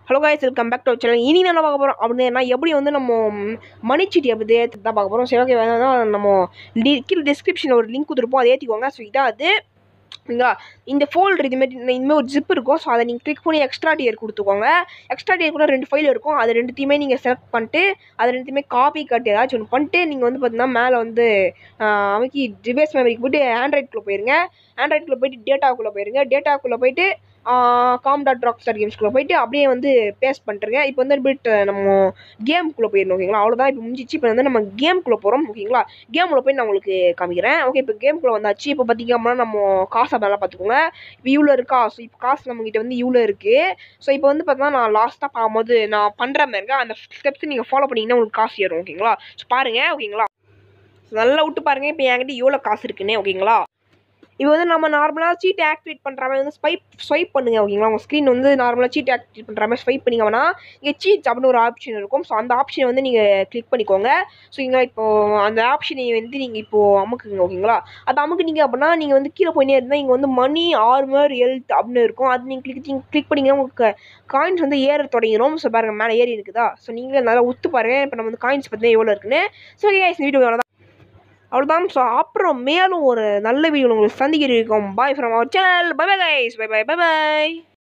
hello guys welcome back to channel இனி என்ன பார்க்க போகிறோம் அப்படின்னா எப்படி வந்து நம்ம மணிச்சீட்டியை பற்றி ஏற்றி தான் பார்க்க போகிறோம் சரி ஓகே வேணா நம்ம டி கீழே டிஸ்கிரிப்ஷனில் ஒரு லிங்க் கொடுத்துருப்போம் அதை ஏற்றிக்கோங்க ஸோ இதான் அது சரிங்களா இந்த ஃபோல்டர் இதுமாரி இனிமேல் ஒரு ஜிப் இருக்கும் ஸோ அதை நீங்கள் கிளிக் பண்ணி எக்ஸ்ட்ரா டியர் கொடுத்துக்கோங்க எக்ஸ்ட்ரா டியர் கூட ரெண்டு ஃபைல் இருக்கும் அது ரெண்டுத்தையுமே நீங்கள் செலக்ட் பண்ணிட்டு அது ரெண்டுத்தையுமே காப்பி கட் ஏதாச்சும் ஒன்று பண்ணிட்டு நீங்கள் வந்து பார்த்தீங்கன்னா மேலே வந்து அமைக்கி டிவைஸ் மெமரிக்கு போயிட்டு ஆண்ட்ராய்டுக்குள்ளே போயிருங்க ஆண்ட்ராய்டுக்குள்ளே போயிட்டு டேட்டாக்குள்ளே போயிருங்க டேட்டாக்குள்ளே போயிட்டு காம் டாட் ராக் ஸ்டார் கேம்ஸ்குள்ளே போயிட்டு அப்படியே வந்து பேஸ்ட் பண்ணிட்டுருங்க இப்போ வந்து பிட் நம்ம கேமுக்குள்ளே போயிடணும் ஓகேங்களா அவ்வளோதான் இப்போ முடிஞ்சிச்சு இப்போ வந்து நம்ம கேமுக்குள்ளே போகிறோம் ஓகேங்களா கேமுக்குள்ளே போய் நான் உங்களுக்கு காமிக்கிறேன் ஓகே இப்போ கேமுக்குள்ளே வந்தாச்சு இப்போ பார்த்தீங்க அப்படின்னா நம்ம காசை மேலே பார்த்துக்கோங்க இப்போ இவ்வளோ இருக்கா ஸோ இப்போ காசு நம்மக்கிட்ட வந்து இவ்வளோ இருக்குது ஸோ இப்போ வந்து பார்த்தீங்கன்னா நான் லாஸ்ட்டாக பார்க்கும்போது நான் பண்ணுற மாதிரி இருக்கேன் அந்த ஸ்டெப்ஸ் நீங்கள் ஃபாலோ பண்ணிங்கன்னா உங்களுக்கு காசு ஏறும் ஓகேங்களா ஸோ பாருங்கள் ஓகேங்களா நல்லா விட்டு பாருங்கள் இப்போ என்கிட்ட எவ்வளோ காசு இருக்குன்னு ஓகேங்களா இப்போ வந்து நம்ம நார்மலாக சீட் ஆக்டிவேட் பண்ணுற மாதிரி வந்து ஸ்வைப் ஸ்வைப் பண்ணுங்க ஓகேங்களா உங்கள் ஸ்க்ரீன் வந்து நார்மலாக சீட் ஆக்டிவேட் பண்ணுற மாதிரி ஸ்வைப் பண்ணிங்கன்னா இங்கே சீட்ஸ் அப்படின்னு ஒரு ஆப்ஷன் இருக்கும் ஸோ அந்த ஆப்ஷனை வந்து நீங்கள் கிளிக் பண்ணிக்கோங்க ஸோ இங்கே இப்போது அந்த ஆப்ஷனை வந்து நீங்கள் இப்போது அமுக்குங்க ஓகேங்களா அது அமுக்குனீங்க அப்படின்னா நீங்கள் வந்து கீழே போயினே இருந்தால் இங்கே வந்து மணி ஆர்மர் ஹெல்த் அப்படின்னு இருக்கும் அது நீங்கள் கிளிக் கிளிக் பண்ணிங்கன்னா உங்களுக்கு காயின்ஸ் வந்து ஏற தொடங்கிடும் ஸோ பாருங்கள் மேலே ஏறி இருக்குதா ஸோ நீங்களே நல்லா உத்து பாருங்கள் இப்போ நம்ம வந்து காயின்ஸ் பார்த்தீங்கன்னா எவ்வளோ இருக்குன்னு ஸோ இந்த வீடியோ தான் அவ்வளோதான் ஸோ அப்புறம் மேலும் ஒரு நல்ல வீடியோ உங்களுக்கு சந்திக்கிறோம் bye from our channel bye bye guys bye bye bye by